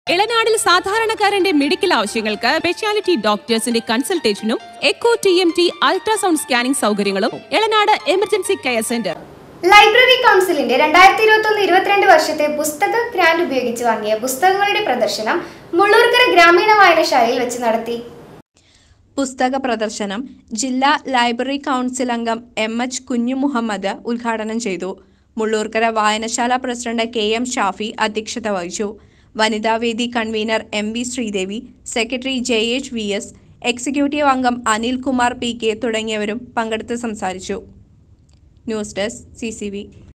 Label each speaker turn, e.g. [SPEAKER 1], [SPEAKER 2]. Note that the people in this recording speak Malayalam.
[SPEAKER 1] ഇളനാടിൽ സാധാരണക്കാരന്റെ മെഡിക്കൽ ആവശ്യങ്ങൾക്ക് സ്പെഷ്യാലിറ്റി ഡോക്ടേഴ്സിന്റെ കൺസൾട്ടേഷനും echo T M T ultrasound scanning സൗകര്യങ്ങളും Elanad emergency care centre
[SPEAKER 2] library കൗൺസിലിന്റെ രണ്ടായിരത്തി ഇരുപത്തി ഒന്ന് ഇരുപത്തിരണ്ട് വർഷത്തെ പുസ്തക ഗ്രാൻഡ് ഉപയോഗിച്ച് വാങ്ങിയ പുസ്തകങ്ങളുടെ പ്രദർശനം മുള്ളൂർക്കര ഗ്രാമീണ വായനശാലയിൽ വെച്ച് നടത്തി
[SPEAKER 3] പുസ്തക പ്രദർശനം ജില്ലാ ലൈബ്രറി കൗൺസിൽ അംഗം എം എച്ച് കുഞ്ഞു മുഹമ്മദ് ഉദ്ഘാടനം ചെയ്തു മുള്ളൂർക്കര വായനശാല പ്രസിഡന്റ് കെ എം ഷാഫി അധ്യക്ഷത വഹിച്ചു വനിതാവേദി convener M V Sreedevi secretary J H V S executive അംഗം അനിൽ കുമാർ പി കെ തുടങ്ങിയവരും പങ്കെടുത്ത് സംസാരിച്ചു ന്യൂസ് ഡെസ്ക് സി